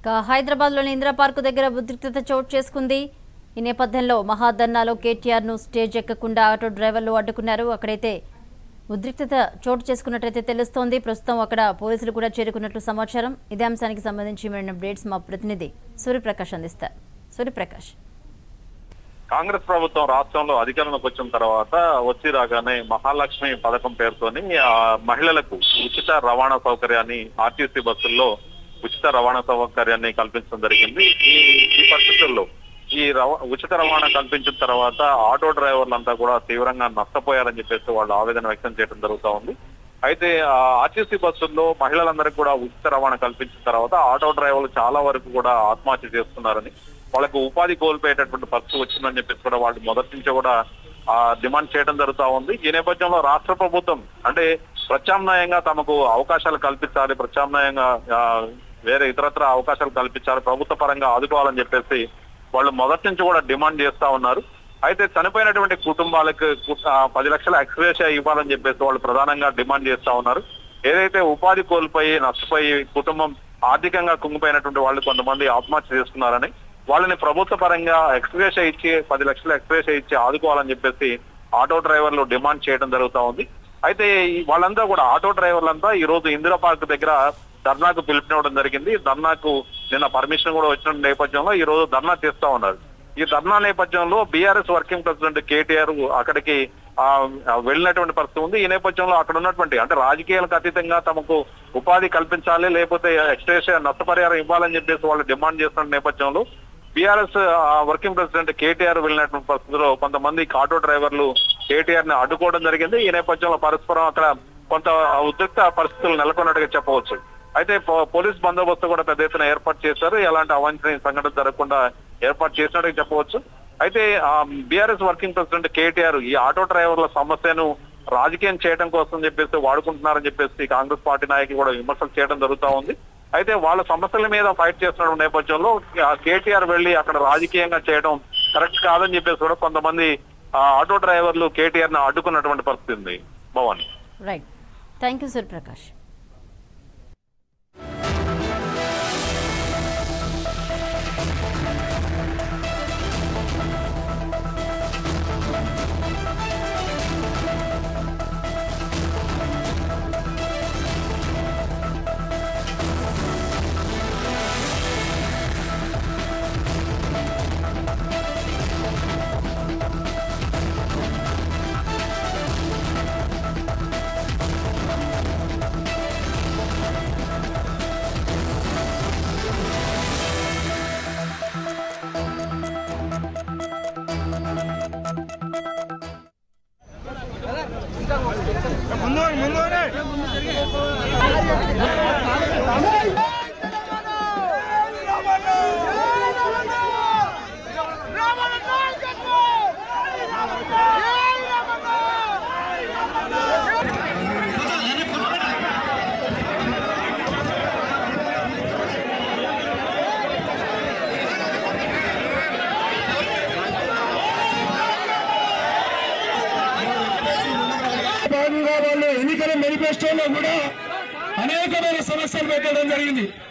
ఇక హైదరాబాద్లోని ఇందిరా పార్కు దగ్గర ఉద్రిక్తత చోటు చేసుకుంది ఈ నేపథ్యంలో మహాధర్నాలో కేటీఆర్ను స్టేజ్ ఎక్కకుండా ఆటో డ్రైవర్లు అడ్డుకున్నారు అక్కడైతే ఉద్రిక్తత చోటు చేసుకున్నట్లయితే తెలుస్తోంది ప్రస్తుతం అక్కడ పోలీసులు కూడా చేరుకున్నట్లు సమాచారం ఇదే అంశానికి సంబంధించి మరిన్ని అప్డేట్స్ మా ప్రతినిధి సూర్యప్రకాష్ అందిస్తారు సూర్యప్రకాష్ కాంగ్రెస్ ప్రభుత్వం రాష్ట్రంలో అధికారంలోకి వచ్చిన తర్వాత వచ్చి రాగానే మహాలక్ష్మి పథకం పేరుతోని ఆ మహిళలకు ఉచిత రవాణా సౌకర్యాన్ని ఆర్టీసీ బస్సుల్లో ఉచిత రవాణా సౌకర్యాన్ని కల్పించడం జరిగింది ఈ ఈ పరిస్థితుల్లో ఈ రవ ఉచిత రవాణా కల్పించిన తర్వాత ఆటో డ్రైవర్లంతా కూడా తీవ్రంగా నష్టపోయారని చెప్పేసి వాళ్ళు ఆవేదన వ్యక్తం చేయడం జరుగుతా ఉంది అయితే ఆ ఆర్టీసీ బస్సుల్లో మహిళలందరికీ కూడా ఉచిత రవాణా కల్పించిన తర్వాత ఆటో డ్రైవర్లు చాలా వరకు కూడా ఆత్మహత్య చేస్తున్నారని వాళ్ళకు ఉపాధి కోల్పోయేటటువంటి పరిస్థితి వచ్చిందని చెప్పేసి కూడా వాళ్ళు మొదటి నుంచి కూడా ఆ డిమాండ్ చేయడం జరుగుతా ఉంది ఈ నేపథ్యంలో రాష్ట్ర ప్రభుత్వం అంటే ప్రత్యామ్నాయంగా తమకు అవకాశాలు కల్పించాలి ప్రత్యామ్నాయంగా ఆ, వేరే ఇతరత్ర అవకాశాలు కల్పించాలి ప్రభుత్వ పరంగా ఆదుకోవాలని చెప్పేసి వాళ్ళు మొదటి నుంచి కూడా డిమాండ్ చేస్తా ఉన్నారు అయితే చనిపోయినటువంటి కుటుంబాలకు కు- ఆ, పది లక్షల ఎక్స్గ్రేషియా ఇవ్వాలని చెప్పేసి వాళ్ళు ప్రధానంగా డిమాండ్ చేస్తా ఉన్నారు ఏదైతే ఉపాధి కోల్పోయి నష్టపోయి కుటుంబం ఆర్థికంగా కుంగిపోయినటువంటి వాళ్ళు కొంతమంది ఆత్మహత్య చేసుకున్నారని వాళ్ళని ప్రభుత్వ పరంగా ఎక్స్గ్రేషియా ఇచ్చి పది లక్షల ఎక్స్గ్రేషియా ఇచ్చి ఆదుకోవాలని చెప్పేసి ఆటో డ్రైవర్లు డిమాండ్ చేయడం జరుగుతా ఉంది అయితే ఈ వాళ్ళంతా కూడా ఆటో డ్రైవర్లంతా ఈ రోజు ఇందిరా పార్క్ దగ్గర ధర్నాకు పిలుపునివ్వడం జరిగింది ధర్నాకు నిన్న పర్మిషన్ కూడా వచ్చిన నేపథ్యంలో ఈ రోజు ధర్నా చేస్తా ఉన్నారు ఈ ధర్నా నేపథ్యంలో బీఆర్ఎస్ వర్కింగ్ ప్రెసిడెంట్ కేటీఆర్ అక్కడికి ఆ, ఆ, వెళ్ళినటువంటి పరిస్థితి ఉంది ఈ నేపథ్యంలో అక్కడ ఉన్నటువంటి అంటే రాజకీయాలకు అతీతంగా తమకు ఉపాధి కల్పించాలి లేకపోతే ఎక్స్ట్రేషియా నష్టపరిహారం ఇవ్వాలని చెప్పేసి వాళ్ళు డిమాండ్ చేస్తున్న నేపథ్యంలో బీఆర్ఎస్ వర్కింగ్ ప్రెసిడెంట్ కేటీఆర్ వెళ్ళినటువంటి పరిస్థితిలో కొంతమంది ఆటో డ్రైవర్లు కేటీఆర్ ని అడ్డుకోవడం జరిగింది ఈ నేపథ్యంలో పరస్పరం అక్కడ కొంత ఉద్రిక్త పరిస్థితులు నెలకొన్నట్టుగా చెప్పవచ్చు అయితే పో- పోలీస్ బందోబస్తు కూడా పెద్ద ఎత్తున ఏర్పాటు చేశారు ఎలాంటి అవాంఛనీయ సంఘటన జరగకుండా ఏర్పాటు చేసినట్టుగా చెప్పవచ్చు అయితే బీఆర్ఎస్ వర్కింగ్ ప్రెసిడెంట్ కేటీఆర్ ఈ ఆటో డ్రైవర్ల సమస్యను రాజకీయం చేయడం కోసం చెప్పేసి వాడుకుంటున్నారని చెప్పేసి కాంగ్రెస్ పార్టీ నాయకులు కూడా విమర్శలు చేయడం జరుగుతా ఉంది అయితే వాళ్ళ సమస్యల మీద ఫైట్ చేస్తున్న నేపథ్యంలో ఆ కేటీఆర్ వెళ్లి అక్కడ రాజకీయంగా చేయడం కరెక్ట్ కాదని చెప్పేసి కూడా కొంతమంది ఆ, ఆటో డ్రైవర్లు కేటీఆర్ ని అడ్డుకున్నటువంటి పరిస్థితి ఉంది Bhavani right thank you Suryaprakash ముందు ముందు భాగంగా వాళ్ళు ఎన్నికల మేనిఫెస్టోలో కూడా అనేకమైన సమస్యలు పెట్టడం జరిగింది